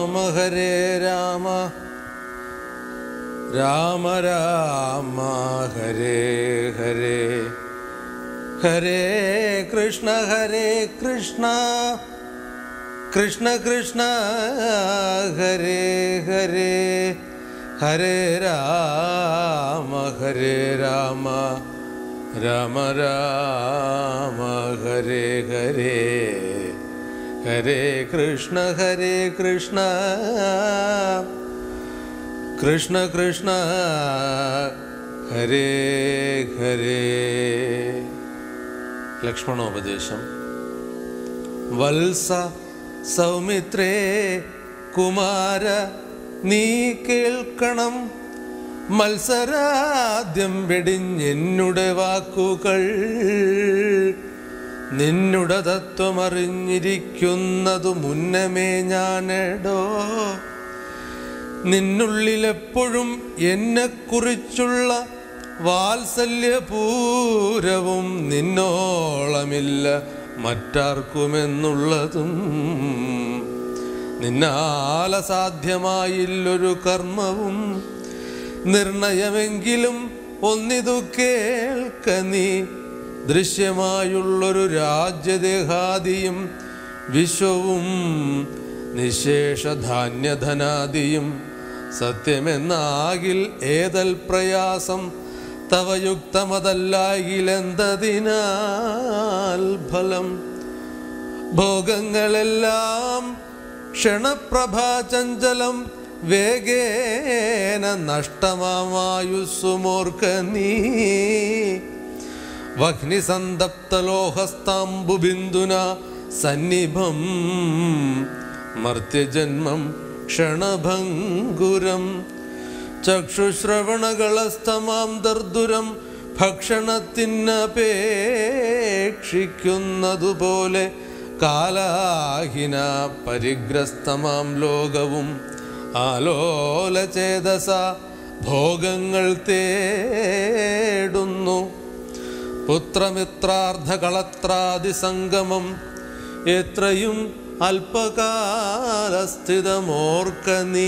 രാമ ഹരേ രാമ രാമ രാമ ഹരേ ഹരേ ഹരേ കൃഷ്ണ ഹരേ കൃഷ്ണ കൃഷ്ണ കൃഷ്ണ ഹരേ ഹരേ ഹരേ രാമ ഹരേ രാമ രാമ രാമ ഹരേ ഹരേ ഹരേ കൃഷ്ണ ഹരേ കൃഷ്ണ കൃഷ്ണ കൃഷ്ണ ഹരേ ഹരേ ലക്ഷ്മണോപദേശം വത്സ സൗമിത്രേ കുമാര നീ കേൾക്കണം മത്സരാദ്യം വെടിഞ്ഞെന്നുടെ വാക്കുകൾ നിന്നുടെ തത്വമറിഞ്ഞിരിക്കുന്നതു മുന്നമേ ഞാനെടോ നിന്നുള്ളിലെപ്പോഴും എന്നെക്കുറിച്ചുള്ള വാത്സല്യപൂരവും നിന്നോളമില്ല മറ്റാർക്കുമെന്നുള്ളതും നിന്നാലസാധ്യമായില്ലൊരു കർമ്മവും നിർണയമെങ്കിലും ഒന്നിതു കേൾക്ക നീ ദൃശ്യമായുള്ളൊരു രാജ്യദേഹാദിയും വിശ്വവും നിശേഷധാന്യധനാദിയും സത്യമെന്നാകിൽ ഏതൽ പ്രയാസം തവ യുക്തമതല്ലാകിലെന്തതിനാൽ ഫലം ഭോഗങ്ങളെല്ലാം ക്ഷണപ്രഭാചഞ്ചലം വേഗേന നഷ്ടമായുസ്സുമോർക്ക നീ വഹ്നിസന്തപ്തലോഹസ്താംബുബിന്ദുന സന്നിഭം മർത്യജന്മം ക്ഷണഭംഗുരം ചക്ഷുശ്രവണകളസ്തമാം ദർദുരം ഭക്ഷണത്തിനപേക്ഷിക്കുന്നതുപോലെ കാലാഹിന പരിഗ്രസ്തമാം ലോകവും ആലോലചേതസ ഭോഗങ്ങൾ തേടുന്നു പുത്രമിത്രാർദ്ധകളത്രാദി സംഗമം എത്രയും അല്പകാലസ്ഥിതമോർക്ക നീ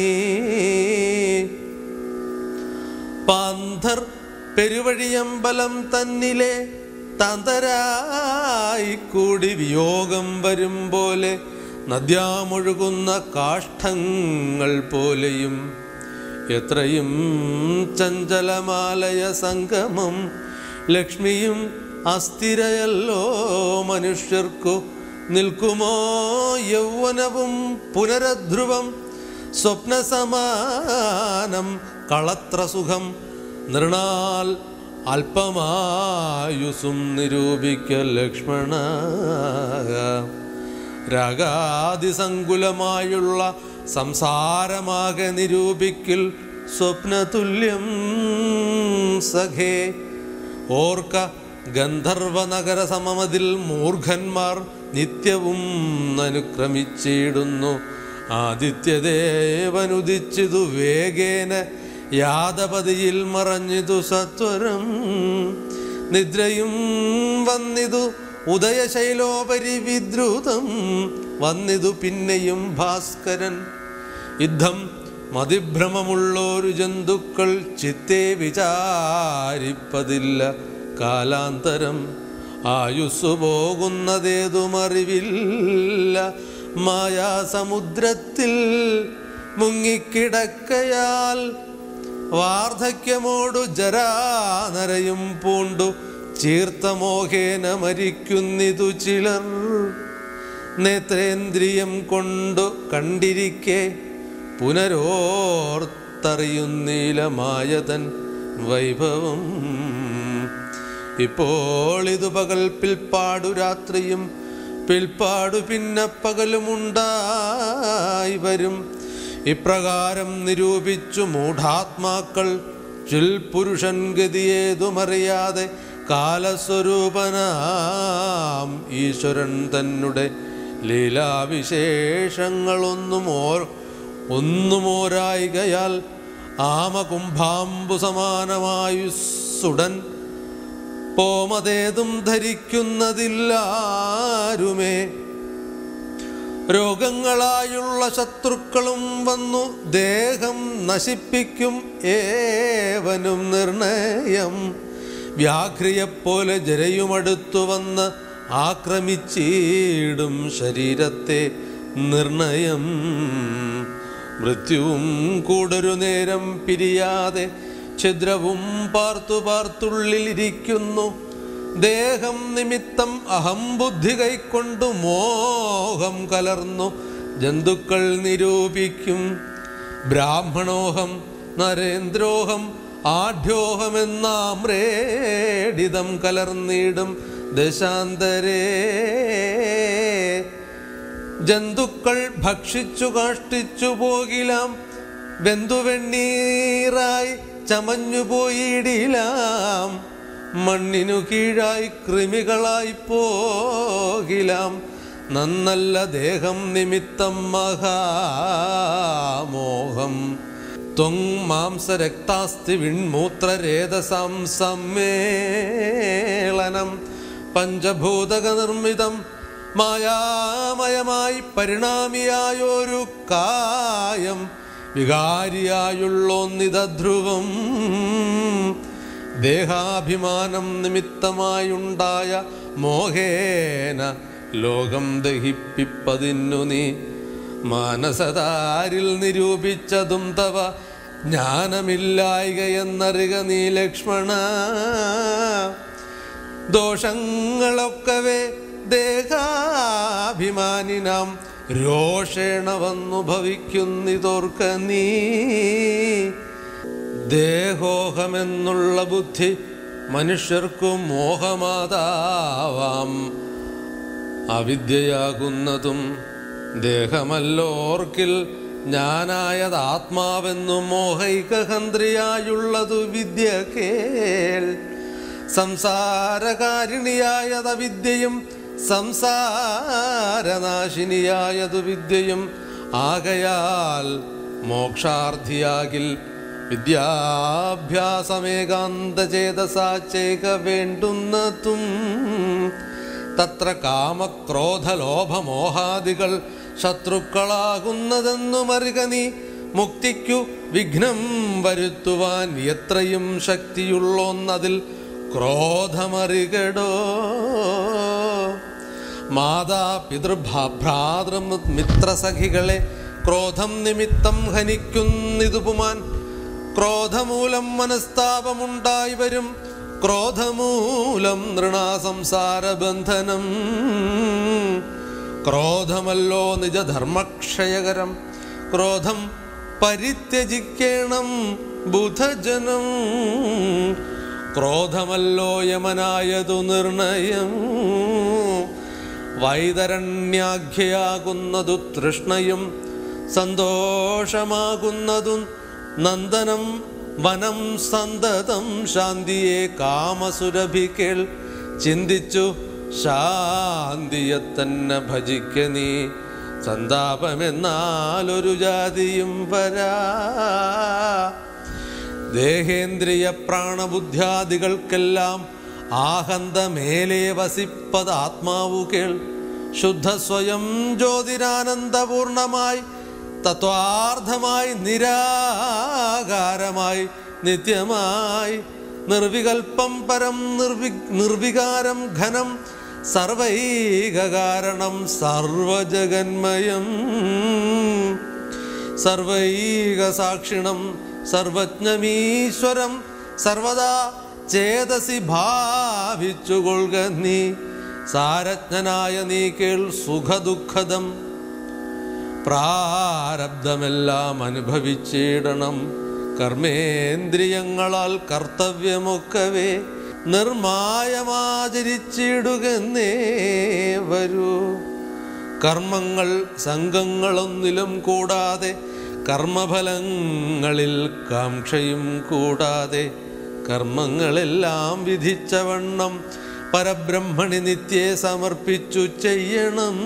പാന്ധർ പെരുവഴിയമ്പലം തന്നിലെ തന്തരായി കൂടി വിയോഗം വരും പോലെ നദ്യാമൊഴുകുന്ന കാഷ്ഠങ്ങൾ പോലെയും എത്രയും ചഞ്ചലമാലയ സംഗമം ലക്ഷ്മിയും അസ്ഥിരയല്ലോ മനുഷ്യർക്കു നിൽക്കുമോ യൗവനവും പുനരധ്രുവം സ്വപ്നസമാനം കളത്രസുഖം നൃണാൽ അല്പമായുസും നിരൂപിക്ക ലക്ഷ്മണ രാഗാതിസങ്കുലമായുള്ള സംസാരമാകെ നിരൂപിക്കിൽ സ്വപ്നതുല്യം സഖേ ഓർക്ക ഗന്ധർവ നഗര സമമതിൽ മൂർഖന്മാർ നിത്യവും അനുക്രമിച്ചിടുന്നു ആദിത്യദേവനുദിച്ചിതു വേഗേന യാദപതിയിൽ മറഞ്ഞിതു സത്വരം നിദ്രയും വന്നിതു ഉദയശൈലോപരി വിദ്രുതം വന്നിതു പിന്നെയും ഭാസ്കരൻ യുദ്ധം മതിഭ്രമമുള്ളൊരു ജന്തുക്കൾ ചിത്തെ വിചാരിപ്പതില്ല കാലാന്തരം ആയുസ്സു പോകുന്നതേതുമറിവില്ല മായാസമുദ്രത്തിൽ മുങ്ങിക്കിടക്കയാൽ വാർദ്ധക്യമോടു ജരാനരയും പൂണ്ടു ചീർത്തമോഹേന മരിക്കുന്നിതു ചിലർ നേത്രേന്ദ്രിയം കൊണ്ടു കണ്ടിരിക്കെ പുനരോർത്തറിയുന്നീലമായതൻ വൈഭവം ഇപ്പോൾ ഇതു പകൽ പിൽപ്പാടു രാത്രിയും പിൽപ്പാടു പിന്നെ പകലുമുണ്ടായി വരും ഇപ്രകാരം നിരൂപിച്ചു മൂഢാത്മാക്കൾ ചുൽ പുരുഷൻ ഗതിയേതുമറിയാതെ കാലസ്വരൂപനാം ഈശ്വരൻ തന്നെ ലീലാവിശേഷങ്ങളൊന്നും ഓർ ഒന്നുമോരായികയാൽ ആമകുംഭാംബു സമാനമായുസ്സുടൻ പോമതേതും ധരിക്കുന്നതില്ലാരുമേ രോഗങ്ങളായുള്ള ശത്രുക്കളും വന്നു ദേഹം നശിപ്പിക്കും ഏവനും നിർണയം വ്യാഘ്രിയെപ്പോലെ ജരയുമടുത്തു വന്ന് ആക്രമിച്ചിടും ശരീരത്തെ നിർണയം മൃത്യുവും കൂടൊരു നേരം പിരിയാതെ ഛിദ്രവും പാർത്തു പാർത്തുള്ളിലിരിക്കുന്നു ദേഹം നിമിത്തം അഹംബുദ്ധി കൈക്കൊണ്ടു മോഹം കലർന്നു ജന്തുക്കൾ നിരൂപിക്കും ബ്രാഹ്മണോഹം നരേന്ദ്രോഹം ആഢ്യോഹമെന്നാമ്രേഡിതം കലർന്നിടും ദശാന്തരേ ജന്തുക്കൾ ഭക്ഷിച്ചു കാഷ്ടിച്ചു പോകിലാം വെന്തുവെണ്ണീറായി ചമഞ്ഞു പോയിടിലാം മണ്ണിനു കീഴായി കൃമികളായി പോകിലാം നന്നല്ല ദേഹം നിമിത്തം മഹാമോഹം ത്വങ് മാംസരക്താസ്തി വിൺമൂത്രരേതസാം സമ്മേളനം പഞ്ചഭൂതക നിർമ്മിതം മായാമയമായി പരിണാമിയായൊരു കായം വികാരിയായുള്ളോന്നിതധ്രുവം ദേഹാഭിമാനം നിമിത്തമായുണ്ടായ മോഹേന ലോകം ദഹിപ്പിപ്പതിന്നു നീ മാനസതാരിൽ നിരൂപിച്ചതും തവ ജ്ഞാനമില്ലായിക എന്നറിക നീ ലക്ഷ്മണ ദോഷങ്ങളൊക്കവേ ദേഹാഭിമാനിനാം രോഷേണ വന്നു ഭവിക്കുന്നിതോർക്ക നീ ദേഹോഹമെന്നുള്ള ബുദ്ധി മനുഷ്യർക്കു മോഹമാതാവാം അവിദ്യയാകുന്നതും ദേഹമല്ലോർക്കിൽ ഞാനായത് ആത്മാവെന്നു മോഹൈകഹന്ത്രിയായുള്ളതു വിദ്യ കേൾ സംസാരകാരിണിയായത വിദ്യയും സംസാരനാശിനിയായതു വിദ്യയും ആകയാൽ മോക്ഷാർത്ഥിയാകിൽ വിദ്യാഭ്യാസമേകാന്തചേതസാച്ചേക വേണ്ടുന്നതും തത്ര കാമക്രോധലോഭമോഹാദികൾ ശത്രുക്കളാകുന്നതെന്നു മറിക നീ മുക്തിക്കു വിഘ്നം വരുത്തുവാൻ എത്രയും ശക്തിയുള്ളോന്നതിൽ ക്രോധമറികടോ മാതാ പിതൃഭ്രാതൃ മിത്രസഖികളെ ക്രോധം നിമിത്തം ഹനിക്കുന്നിതുപുമാൻ ക്രോധമൂലം മനസ്താപമുണ്ടായി വരും ക്രോധമൂലം നൃണാസംസാരബന്ധനം ക്രോധമല്ലോ നിജധർമ്മക്ഷയകരം ക്രോധം പരിത്യജിക്കേണം ബുധജനം ക്രോധമല്ലോ യമനായതു നിർണയം വൈതരണ്യാഖ്യയാകുന്നതു തൃഷ്ണയും സന്തോഷമാകുന്നതു നന്ദനം വനം സന്തതം ശാന്തിയെ കാമസുരഭിക്കേൾ ചിന്തിച്ചു ശാന്തിയെ തന്നെ ഭജിക്ക നീ സന്താപമെന്നാലൊരു ജാതിയും വരാ ദേഹേന്ദ്രിയ പ്രാണബുദ്ധ്യാദികൾക്കെല്ലാം ആഹന്തമേലെ വസിപ്പത് ആത്മാവു കേൾ ശുദ്ധ സ്വയം ജ്യോതിരാനന്ദപൂർണമായി തത്വാർത്ഥമായി നിരാകാരമായി നിത്യമായി നിർവികൽപ്പം പരം നിർവി നിർവികാരം ഘനം സർവൈകാരണം സർവജഗന്മയം സർവൈക സാക്ഷിണം സർവജ്ഞമീശ്വരം സർവദാ ചേതസി ഭാവിച്ചുകൊള്ളുക നീ സാരജ്ഞനായ നീ കേൾ സുഖദുഃഖദം പ്രാരബ്ധമെല്ലാം അനുഭവിച്ചിടണം കർമ്മേന്ദ്രിയങ്ങളാൽ കർത്തവ്യമൊക്കവേ നിർമായമാചരിച്ചിടുകന്നേ വരൂ കർമ്മങ്ങൾ സംഘങ്ങളൊന്നിലും കൂടാതെ കർമ്മഫലങ്ങളിൽ കാംക്ഷയും കൂടാതെ കർമ്മങ്ങളെല്ലാം വിധിച്ചവണ്ണം പരബ്രഹ്മണി നിത്യേ സമർപ്പിച്ചു ചെയ്യണം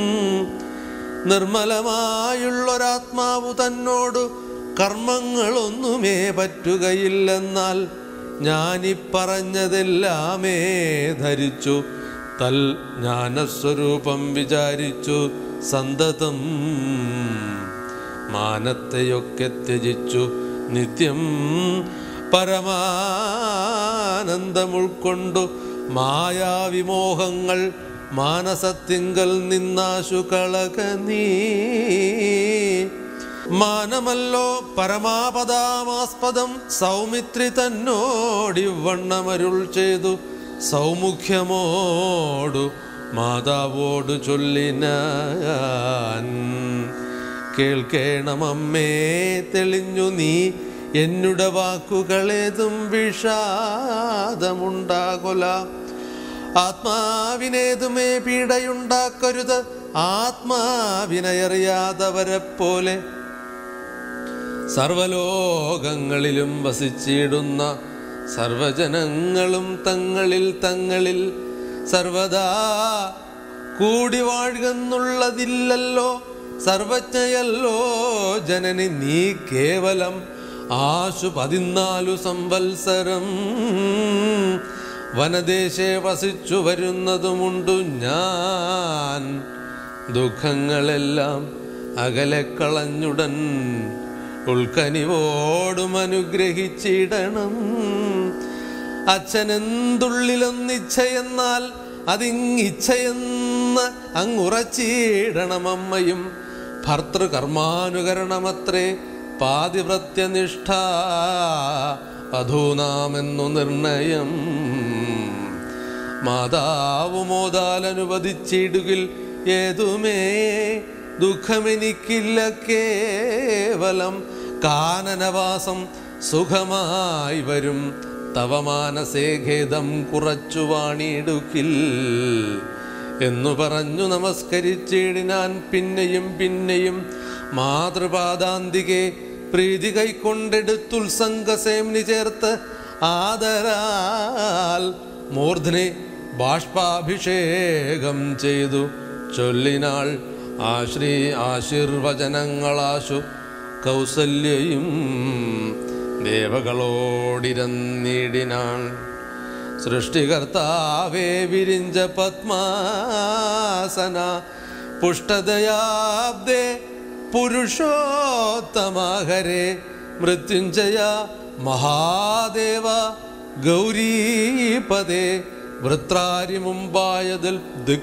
നിർമ്മലമായുള്ളൊരാത്മാവു തന്നോട് കർമ്മങ്ങളൊന്നുമേ പറ്റുകയില്ലെന്നാൽ ഞാനീ പറഞ്ഞതെല്ലാമേ ധരിച്ചു തൽ ജ്ഞാനസ്വരൂപം വിചാരിച്ചു സന്തതം മാനത്തെയൊക്കെ ത്യജിച്ചു നിത്യം പരമാനന്ദം ഉൾക്കൊണ്ടു മായാവിമോഹങ്ങൾ മാനസത്തിങ്കൽ നിന്നാശു കളക നീ മാനമല്ലോ പരമാപദാമാസ്പദം സൗമിത്രി തന്നോടിവണ്ണമരുൾ ചെയ്തു സൗമുഖ്യമോടു മാതാവോടു ചൊല്ലിനാൻ കേൾക്കേണമമ്മേ തെളിഞ്ഞു നീ എന്നുടെ വാക്കുകളേതും വിഷാദമുണ്ടാകൊല ആത്മാവിനേതുമേ പീഡയുണ്ടാക്കരുത് ആത്മാവിനയറിയാതവരെ പോലെ സർവലോകങ്ങളിലും വസിച്ചിടുന്ന സർവജനങ്ങളും തങ്ങളിൽ തങ്ങളിൽ സർവദാ കൂടി വാഴുന്നുള്ളതില്ലല്ലോ സർവജ്ഞയല്ലോ ജനനി നീ കേവലം ആശു പതിനാലു സംവത്സരം വനദേശേ വസിച്ചു വരുന്നതുമുണ്ടു ഞാൻ ദുഃഖങ്ങളെല്ലാം അകലെ കളഞ്ഞുടൻ ഉൾക്കനിവോടും അനുഗ്രഹിച്ചിടണം അച്ഛനെന്തുള്ളിലൊന്നിച്ഛയെന്നാൽ അതിങ്ങിച്ഛയെന്ന് അങ്ങുറച്ചിടണം അമ്മയും ഭർത്തൃകർമാനുകരണമത്രേ പാതിവ്രത്യനിഷ്ഠ അധൂനാമെന്നു നിർണയം മാതാവ് മോതാലനുവദിച്ചിടുകിൽ ഏതുമേ ദുഃഖമെനിക്കില്ല കേവലം കാനനവാസം സുഖമായി വരും തവ മാനസേ ഖേദം കുറച്ചു വാണിടുക്കിൽ എന്നു പറഞ്ഞു നമസ്കരിച്ചിടിനാൻ പിന്നെയും പിന്നെയും മാതൃപാദാന്തികെ പ്രീതി കൈക്കൊണ്ടെടുത്തുത്സംഗസേംനി ചേർത്ത് ആദരാൽ മൂർധനെ ബാഷ്പാഭിഷേകം ചെയ്തു ചൊല്ലിനാൾ ആശ്രീ ആശീർവചനങ്ങളാശു കൗസല്യയും ദേവകളോടിരന്നിടിനാൾ സൃഷ്ടികർത്താവേ വിരിഞ്ച പത്മാസന പുഷ്ടദയാബ്ദേ പുരുഷോത്തമഹരേ മൃത്യുഞ്ജയ മഹാദേവ ഗൗരീപദേ വൃത്രാരി മുമ്പായതിൽ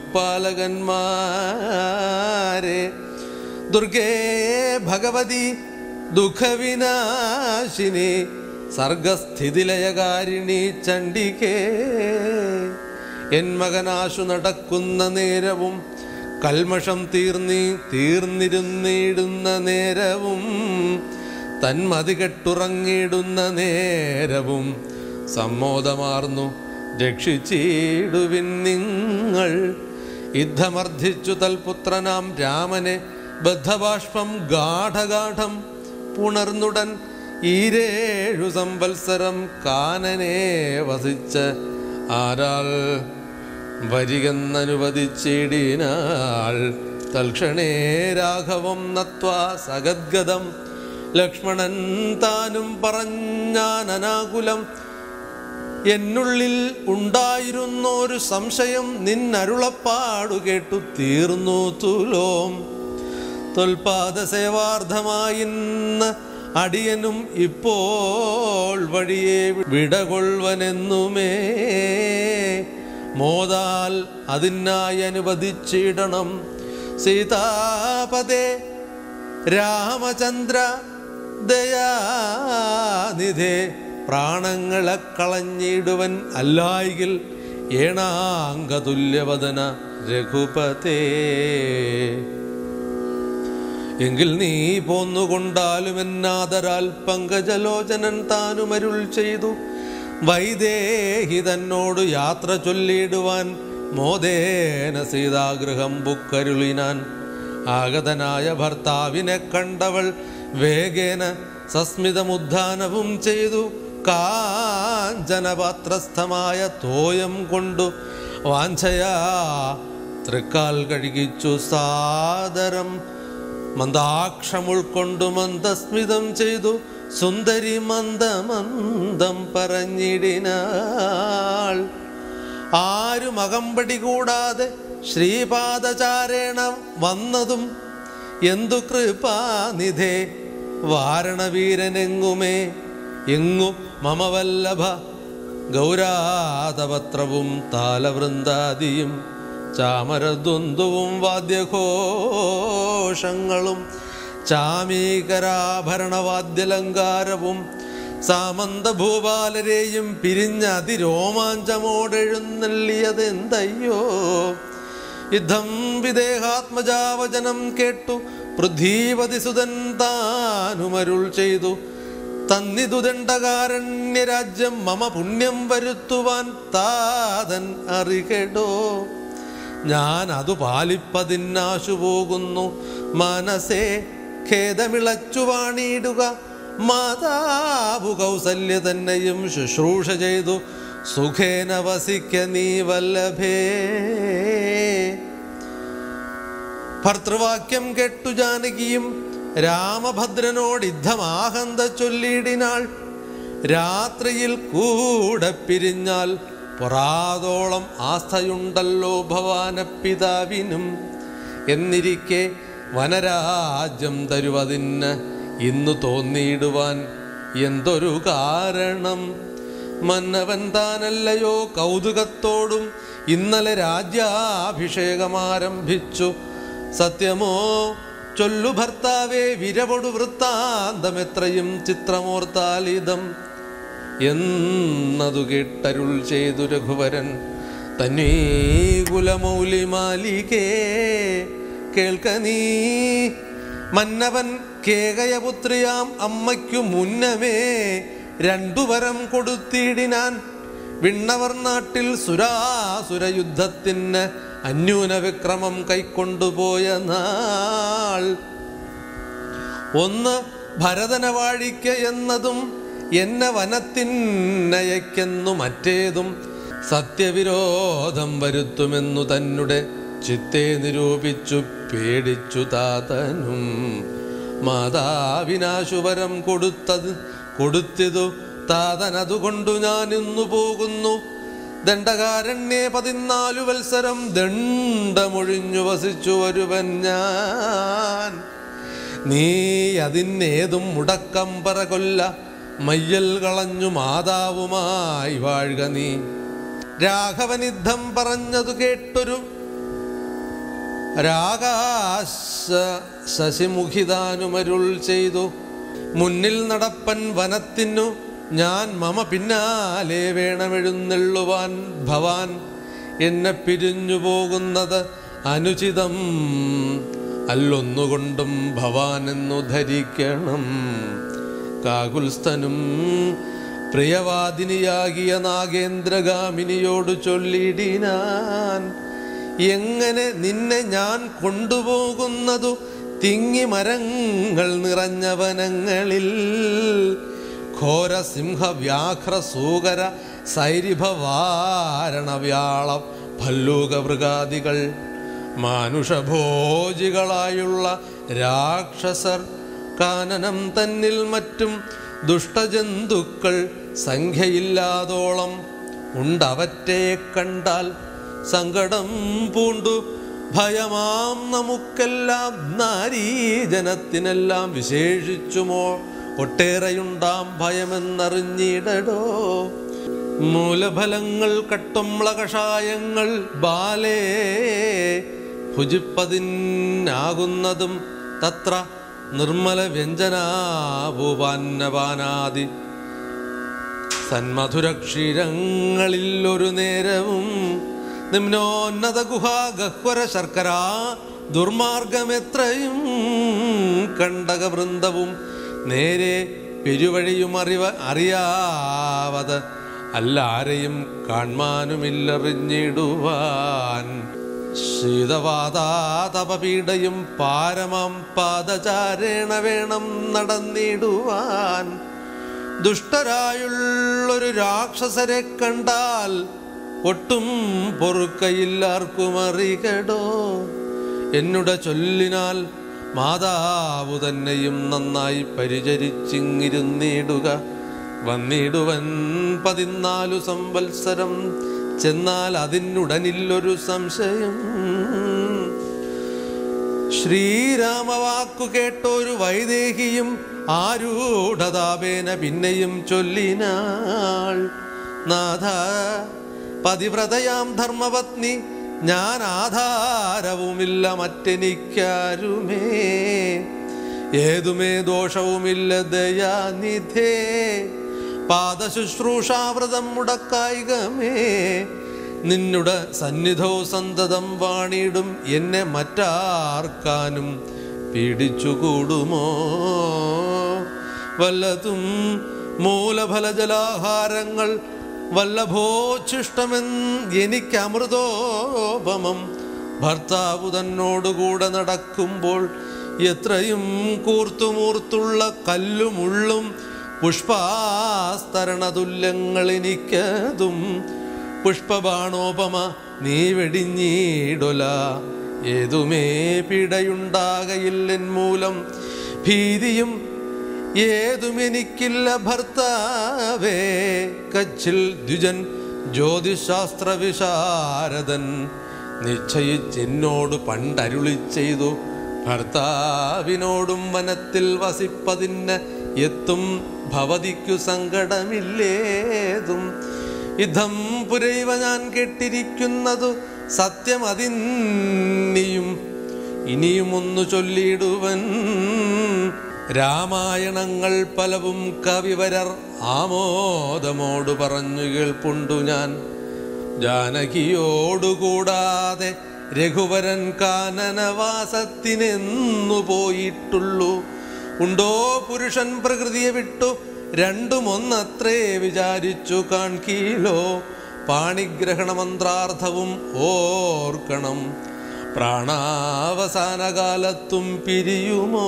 ദിക്പാലകന്മാരെ ദുർഗേ ഭഗവതി ദുഃഖവിനാശിനി സർഗസ്ഥിതിലയകാരിണി ചണ്ഡികേ എൻ മകനാശു നടക്കുന്ന നേരവും കൽമഷം തീർന്നി തീർന്നിരുന്നിടുന്ന നേരവും തന്മതി കെട്ടുറങ്ങിയിടുന്ന നേരവും സമ്മോദമാർന്നു രക്ഷിച്ചിടുവിൻ നിങ്ങൾ യുദ്ധമർദ്ധിച്ചു തൽപുത്രനാം രാമനെ ബദ്ധബാഷ്പം ഗാഠഗാഠം പുണർന്നുടൻ ഈരേഴു സംവത്സരം കാനനെ വസിച്ച് ആരാൾ വരികെന്നനുവദിച്ചിടിനാൾ തൽക്ഷണേ രാഘവം നത്വാ സഗദ്ഗതം ലക്ഷ്മണൻ താനും പറഞ്ഞാൻ അനാകുലം എന്നുള്ളിൽ ഉണ്ടായിരുന്നൊരു സംശയം നിന്നരുളപ്പാടു കേട്ടു തീർന്നു തുലോം തൊൽപാദ സേവാർത്ഥമായിന്ന് അടിയനും ഇപ്പോൾ വഴിയെ വിടകൊള്ളുവനെന്നുമേ മോതാൽ അതിനായി അനുവദിച്ചിടണം സീതാപതേ രാമചന്ദ്ര ദയാനിധേ പ്രാണങ്ങളെ കളഞ്ഞിടുവൻ അല്ലായിൽ ഏണാംഗതുല്യവദന രഘുപതേ എങ്കിൽ നീ പോന്നുകൊണ്ടാലും എന്നാദരാൽ പങ്കജലോചനൻ താനുമരുൾ ചെയ്തു വൈദേഹി തന്നോട് യാത്ര ചൊല്ലിടുവാൻ മോദേന സീതാഗൃഹം ബുക്കരുളിനാൻ ആഗതനായ ഭർത്താവിനെ കണ്ടവൾ വേഗേന സസ്മിതമുദ്ധാനവും ചെയ്തു കാഞ്ചനപാത്രസ്ഥമായ തോയം കൊണ്ടു വാഞ്ചയാ തൃക്കാൽ കഴുകിച്ചു സാദരം മന്ദാക്ഷം ഉൾക്കൊണ്ടു മന്ദസ്മിതം ചെയ്തു സുന്ദരി മന്ദമന്ദം പറഞ്ഞിടിനാൾ ആരും അകമ്പടി കൂടാതെ ശ്രീപാദചാരേണ വന്നതും എന്തു കൃപാനിധേ വാരണവീരനെങ്ങുമേ എങ്ങു മമവല്ലഭ ഗൗരാതപത്രവും താലവൃന്ദാദിയും ചാമരദ്വന്ദ്വും വാദ്യഘോഷങ്ങളും ചാമീകരാഭരണവാദ്യലങ്കാരവും സാമന്ത ഭൂപാലരെയും പിരിഞ്ഞ അതിരോമാഞ്ചമോടെഴുന്നള്ളിയതെന്തയ്യോ യുദ്ധം വിദേഹാത്മജാവചനം കേട്ടു പൃഥ്വീപതിസുതൻ താനുമരുൾ ചെയ്തു തന്നിതു ദണ്ഡകാരണ്യരാജ്യം മമ പുണ്യം വരുത്തുവാൻ താതൻ അറികെടോ ഞാൻ അത് പാലിപ്പതിന്നാശു പോകുന്നു മനസ്സേ ഖേദമിളച്ചു വാണിയിടുക മാതാവു കൗസല്യ തന്നെയും ശുശ്രൂഷ ചെയ്തു സുഖേന വസിക്ക നീ വല്ലഭേ ഭർത്തൃവാക്യം കേട്ടു ജാനകിയും രാമഭദ്രനോട് യുദ്ധമാഹന്ത ചൊല്ലിയിടിനാൾ രാത്രിയിൽ കൂടെ പിരിഞ്ഞാൽ പൊറാതോളം ആസ്ഥയുണ്ടല്ലോ ഭവാനപ്പിതാവിനും എന്നിരിക്കെ വനരാജ്യം തരുവതിന് ഇന്നു തോന്നിയിടുവാൻ എന്തൊരു കാരണം മന്നവൻ താനല്ലയോ കൗതുകത്തോടും ഇന്നലെ രാജ്യാഭിഷേകം ആരംഭിച്ചു സത്യമോ ചൊല്ലു ഭർത്താവേ വിരവൊടു വൃത്താന്തമെത്രയും ചിത്രമോർത്താലിതം എന്നതു കേട്ടരുൾ ചെയ്തു രഘുവരൻ തന്നീ കുലമൗലി മാലികേ കേൾക്ക നീ മന്നവൻ കേകയപുത്രിയാം അമ്മയ്ക്കു മുന്നമേ രണ്ടു വരം കൊടുത്തിടിനാൻ വിണ്ണവർ നാട്ടിൽ സുരാസുര യുദ്ധത്തിന് അന്യൂന വിക്രമം കൈക്കൊണ്ടുപോയ നാൾ ഒന്ന് ഭരതന വാഴിക്ക എന്നതും എന്നെ വനത്തിനയക്കെന്നു മറ്റേതും സത്യവിരോധം വരുത്തുമെന്നു തന്നെ ചിത്തെ നിരൂപിച്ചു പേടിച്ചു താതനും മാതാവിനാശുവരം കൊടുത്തത് കൊടുത്തിതു താതൻ അതുകൊണ്ടു ഞാൻ ഇന്നു പോകുന്നു ദണ്ഡകാരണ്യേ പതിനാലു വത്സരം ദണ്ഡമൊഴിഞ്ഞു വസിച്ചു വരുവൻ ഞാൻ നീ അതിനേതും മുടക്കം പറ കൊല്ല മയ്യൽ കളഞ്ഞു മാതാവുമായി വാഴുക നീ രാഘവനിദ്ധം പറഞ്ഞതു കേട്ടൊരു രാകാശ ശശിമുഖിതാനുമരുൾ ചെയ്തു മുന്നിൽ നടപ്പൻ വനത്തിനു ഞാൻ മമ പിന്നാലെ വേണമെഴുന്നള്ളുവാൻ ഭവാൻ എന്നെ പിരിഞ്ഞു പോകുന്നത് അനുചിതം അല്ലൊന്നുകൊണ്ടും ഭവാൻ എന്നു ധരിക്കണം കാകുൽസ്ഥനും പ്രിയവാദിനിയാകിയ നാഗേന്ദ്രഗാമിനിയോട് ചൊല്ലിടിനാൻ എങ്ങനെ നിന്നെ ഞാൻ കൊണ്ടുപോകുന്നതു തിങ്ങി മരങ്ങൾ നിറഞ്ഞ വനങ്ങളിൽ ഘോര സിംഹ വ്യാഘ്ര സൂകര സൈരിഭവാരണ വ്യാള ഭല്ലൂക മൃഗാദികൾ മാനുഷഭോജികളായുള്ള രാക്ഷസർ കാനനം തന്നിൽ മറ്റും ദുഷ്ടജന്തുക്കൾ സംഖ്യയില്ലാതോളം ഉണ്ടവറ്റെ കണ്ടാൽ സങ്കടം പൂണ്ടു ഭയമാം നമുക്കെല്ലാം നാരീജനത്തിനെല്ലാം വിശേഷിച്ചുമോ ഒട്ടേറെയുണ്ടാം ഭയമെന്നറിഞ്ഞിടടോ മൂലഫലങ്ങൾ കട്ടുംള കഷായങ്ങൾ ബാലേ ഭുജിപ്പതിനാകുന്നതും തത്ര നിർമ്മല വ്യഞ്ജനാഭൂപാന്നപാനാദി സന്മധുരക്ഷീരങ്ങളിൽ ഒരു നേരവും നിമ്നോന്നത ഗുഹാ ഗഹ്വര ശർക്കര ദുർമാർഗമെത്രയും കണ്ടകവൃന്ദവും നേരെ പെരുവഴിയും അറിവ അറിയാവത് അല്ലാരെയും കാൺമാനുമില്ലറിഞ്ഞിടുവാൻ ശീതവാതാതപപീഡയും പാരമാം പാദചാരേണ വേണം നടന്നിടുവാൻ ദുഷ്ടരായുള്ളൊരു രാക്ഷസരെ കണ്ടാൽ ഒട്ടും പൊറുക്കയില്ലാർക്കും അറികടോ എന്നുടെ ചൊല്ലിനാൽ മാതാവു തന്നെയും നന്നായി പരിചരിച്ചിങ്ങിരുന്നിടുക വന്നിടുവൻ പതിനാലു സംവത്സരം ചെന്നാൽ അതിനുടനില്ലൊരു സംശയം ശ്രീരാമവാക്കു കേട്ടൊരു വൈദേഹിയും ആരൂഢതാപേന പിന്നെയും ചൊല്ലിനാൾ നാഥ പതിവ്രതയാം ധർമ്മപത്നി ഞാൻ ആധാരവുമില്ല മറ്റെനിക്കാരുമേ ഏതുമേ ദോഷവുമില്ല ദയാനിധേ പാദശുശ്രൂഷാവ്രതം മുടക്കായികമേ നിന്നുടെ സന്നിധോ സന്തതം വാണിടും എന്നെ മറ്റാർക്കാനും പീഡിച്ചുകൂടുമോ വല്ലതും മൂലഫലജലാഹാരങ്ങൾ വല്ലഭോച്ഛിഷ്ടമെന്ന് എനിക്ക് അമൃതോപമം ഭർത്താവ് തന്നോടുകൂടെ നടക്കുമ്പോൾ എത്രയും കൂർത്തുമൂർത്തുള്ള കല്ലുമുള്ളും പുഷ്പാസ്തരണതുല്യങ്ങൾ എനിക്കതും പുഷ്പബാണോപമ നീ വെടിഞ്ഞീടൊല ഏതുമേ പിടയുണ്ടാകയില്ലെൻ മൂലം ഭീതിയും ഏതുമെനിക്കില്ല ഭർത്താവേ കച്ചിൽ ദ്വിജൻ ജ്യോതിശാസ്ത്ര വിശാരദൻ നിശ്ചയിച്ചെന്നോട് പണ്ടരുളി ചെയ്തു ഭർത്താവിനോടും വനത്തിൽ വസിപ്പതിന് എത്തും ഭവതിക്കു സങ്കടമില്ലേതും യുദ്ധം പുരൈവ ഞാൻ കേട്ടിരിക്കുന്നതു സത്യം അതിന്നിയും ഇനിയും ഒന്ന് ചൊല്ലിയിടുവൻ രാമായണങ്ങൾ പലവും കവിവരർ ആമോദമോട് പറഞ്ഞു കേൾപ്പുണ്ടു ഞാൻ ജാനകിയോടുകൂടാതെ രഘുവരൻ കാനനവാസത്തിനെന്നു പോയിട്ടുള്ളൂ ഉണ്ടോ പുരുഷൻ പ്രകൃതിയെ വിട്ടു രണ്ടും ഒന്നത്രേ വിചാരിച്ചു കാൺകീലോ പാണിഗ്രഹണ മന്ത്രാർത്ഥവും ഓർക്കണം പ്രാണാവസാന കാലത്തും പിരിയുമോ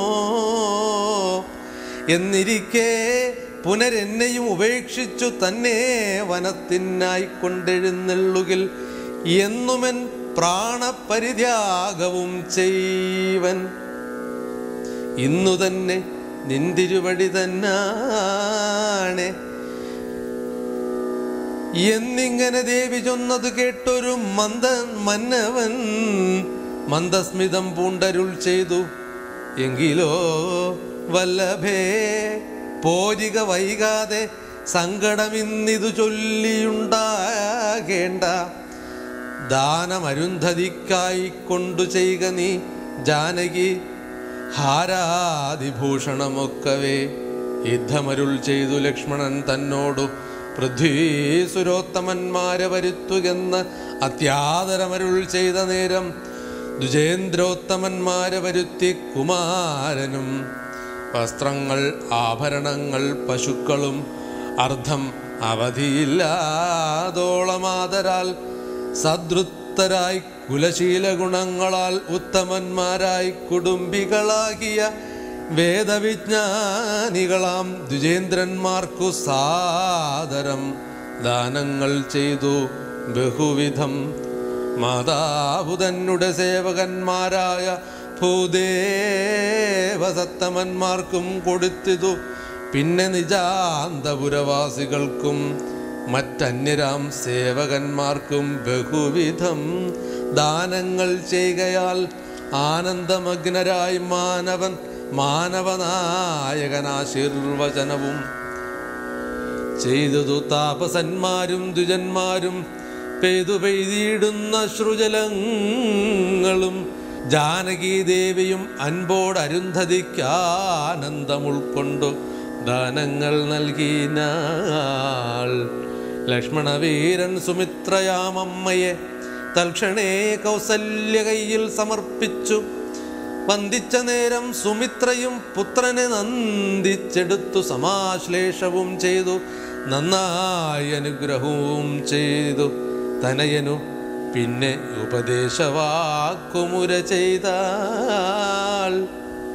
എന്നിരിക്കെ പുനരെന്നെയും ഉപേക്ഷിച്ചു തന്നെ വനത്തിനായി കൊണ്ടെഴുന്നള്ളുകിൽ എന്നുമൻ പ്രാണപരിത്യാഗവും ചെയ്വൻ ഇന്നു തന്നെ നിന്തിരുവടി തന്നാണ് എന്നിങ്ങനെ ദേവി ചൊന്നത് കേട്ടൊരു മന്ദ മന്നവൻ മന്ദസ്മിതം പൂണ്ടരുൾ ചെയ്തു എങ്കിലോ വല്ലഭേ പോരിക വൈകാതെ സങ്കടമിന്നിതു ചൊല്ലിയുണ്ടാകേണ്ട ദാനമരുന്ധതിക്കായി കൊണ്ടു ചെയ്യുക നീ ജാനകി ഹാരാതിഭൂഷണമൊക്കവേ യുദ്ധമരുൾ ചെയ്തു ലക്ഷ്മണൻ തന്നോടു പൃഥ്വീസുരോത്തമന്മാരെ വരുത്തുകെന്ന് അത്യാദരമരുൾ ചെയ്ത നേരം ദ്വിജേന്ദ്രോത്തമന്മാരെ വരുത്തി കുമാരനും വസ്ത്രങ്ങൾ ആഭരണങ്ങൾ പശുക്കളും അർദ്ധം അവധിയില്ലാതോളമാതരാൽ സദൃത്തരായി കുലശീല ഗുണങ്ങളാൽ ഉത്തമന്മാരായി കുടുംബികളാകിയ വേദവിജ്ഞാനികളാം ദ്വിജേന്ദ്രന്മാർക്കു സാദരം ദാനങ്ങൾ ചെയ്തു ബഹുവിധം മാതാവു തന്നുടെ സേവകന്മാരായ ഭൂദേവസത്തമന്മാർക്കും കൊടുത്തിതു പിന്നെ നിജാന്തപുരവാസികൾക്കും മറ്റന്യരാം സേവകന്മാർക്കും ബഹുവിധം ദാനങ്ങൾ ചെയ്യുകയാൽ ആനന്ദമഗ്നരായി മാനവൻ മാനവനായകനാശീർവചനവും ചെയ്തതു താപസന്മാരും ദ്വിജന്മാരും പെയ്തു പെയ്തിടുന്ന ശ്രുജലങ്ങളും ജാനകി ദേവിയും അൻപോട് അരുന്ധതിക്ക് ഉൾക്കൊണ്ടു ദാനങ്ങൾ നൽകിനാൾ ലക്ഷ്മണവീരൻ സുമിത്രയാമമ്മയെ തൽക്ഷണേ കൗസല്യ കയ്യിൽ സമർപ്പിച്ചു വന്ദിച്ച നേരം സുമിത്രയും പുത്രനെ നന്ദിച്ചെടുത്തു സമാശ്ലേഷവും ചെയ്തു നന്നായി അനുഗ്രഹവും ചെയ്തു തനയനു പിന്നെ ഉപദേശവാക്കുമുര ചെയ്താൽ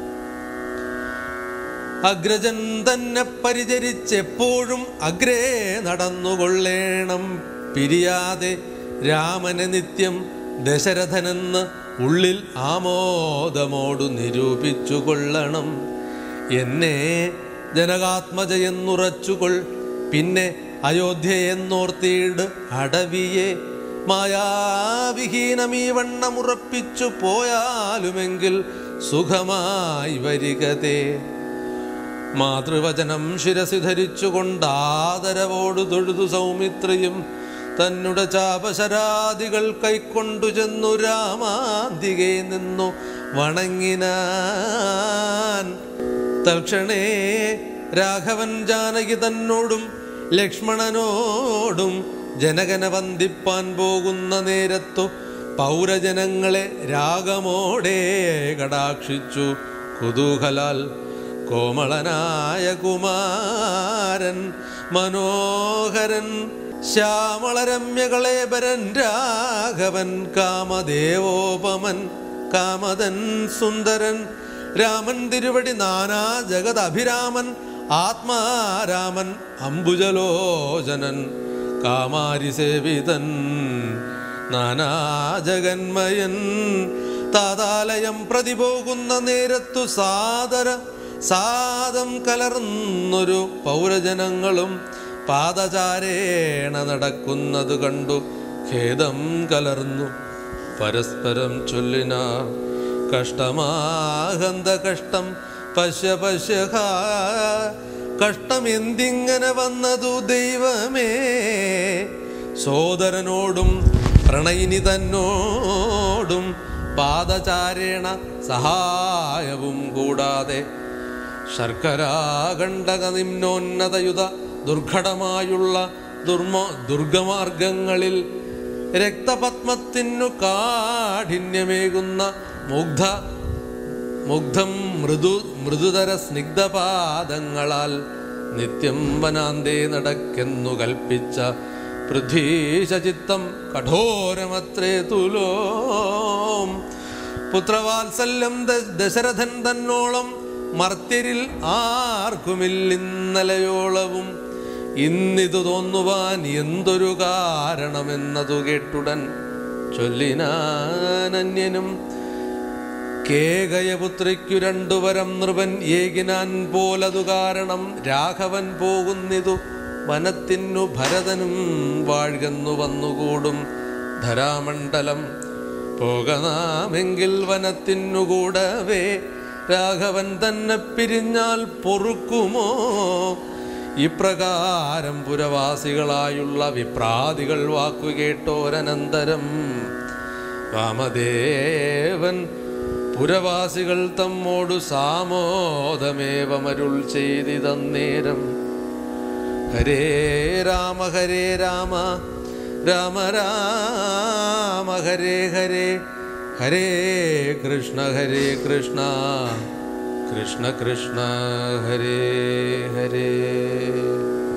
അഗ്രജൻ തന്നെ പരിചരിച്ചെപ്പോഴും അഗ്രേ നടന്നുകൊള്ളേണം പിരിയാതെ രാമനെ നിത്യം ദശരഥനെന്ന് ഉള്ളിൽ ആമോദമോടു നിരൂപിച്ചു കൊള്ളണം എന്നെ ജനകാത്മജയെന്നുറച്ചുകൊൾ പിന്നെ അയോധ്യയെന്നോർത്തിയിട് അടവിയെ മായാവിഹീനമീ വണ്ണമുറപ്പിച്ചു പോയാലുമെങ്കിൽ സുഖമായി വരികതേ മാതൃവചനം ശിരസി ധരിച്ചുകൊണ്ടാദരവോടു തൊഴുതു സൗമിത്രിയും തന്നുടെ ചാപശരാദികൾ കൈക്കൊണ്ടു ചെന്നു രാമാന്തികെ നിന്നു വണങ്ങിനാൻ തൽക്ഷണേ രാഘവൻ ജാനകി തന്നോടും ലക്ഷ്മണനോടും ജനകന വന്ദിപ്പാൻ പോകുന്ന നേരത്തു പൗരജനങ്ങളെ രാഗമോടെ കടാക്ഷിച്ചു കുതൂഹലാൽ കോമളനായ കുമാരൻ മനോഹരൻ ശ്യാമളരമ്യകളേബരൻ രാഘവൻ കാമദേവോപമൻ കാമതൻ സുന്ദരൻ രാമൻ തിരുവടി നാനാ ജഗത് അഭിരാമൻ ആത്മാരാമൻ അംബുജലോചനൻ കാമാരി സേവിതൻ നാനാജഗന്മയൻ താതാലയം പ്രതിപോകുന്ന നേരത്തു സാദര സാദം കലർന്നൊരു പൗരജനങ്ങളും പാദചാരേണ നടക്കുന്നത് കണ്ടു ഖേദം കലർന്നു പരസ്പരം ചൊല്ലിന കഷ്ടമാഹന്ത കഷ്ടം പശ്യ പശ്യ ഹാ. കഷ്ടം എന്തിങ്ങനെ വന്നതു ദൈവമേ സോദരനോടും പ്രണയിനി തന്നോടും പാദചാരേണ സഹായവും കൂടാതെ ശർക്കരാകണ്ഡക നിമ്നോന്നതയുത ദുർഘടമായുള്ള ദുർമ ദുർഗമാർഗങ്ങളിൽ രക്തപത്മത്തിനു കാഠിന്യമേകുന്ന മുഗ്ധ മുഗ്ധം മൃദു മൃദുതര സ്നിഗ്ധപാദങ്ങളാൽ നിത്യം വനാന്തേ നടക്കെന്നു കൽപ്പിച്ച പൃഥ്വീശചിത്തം കഠോരമത്രേ തുലോം പുത്രവാത്സല്യം ദ- ദശരഥൻ തന്നോളം മർത്യരിൽ ആർക്കുമില്ലിന്നലയോളവും ഇന്നിതു തോന്നുവാൻ എന്തൊരു കാരണമെന്നതു കേട്ടുടൻ ചൊല്ലിനാനന്യനും കേകയപുത്രിക്കു രണ്ടുവരം നൃപൻ ഏകിനാൻ പോലതു കാരണം രാഘവൻ പോകുന്നിതു വനത്തിനു ഭരതനും വാഴ്കന്നു വന്നുകൂടും ധരാമണ്ഡലം പോകനാമെങ്കിൽ വനത്തിനു കൂടവേ രാഘവൻ തന്നെ പിരിഞ്ഞാൽ പൊറുക്കുമോ ഇപ്രകാരം പുരവാസികളായുള്ള വിപ്രാദികൾ വാക്കുകേട്ടോരനന്തരം വാമദേവൻ പുരവാസികൾ തമ്മോടു സാമോദമേവമരുൾ ചെയ്തിതന്നേരം ഹരേ രാമ ഹരേ രാമ രാമ രാമ ഹരേ ഹരേ ഹരേ കൃഷ്ണ ഹരേ കൃഷ്ണ കൃഷ്ണ കൃഷ്ണ ഹരേ ഹരേ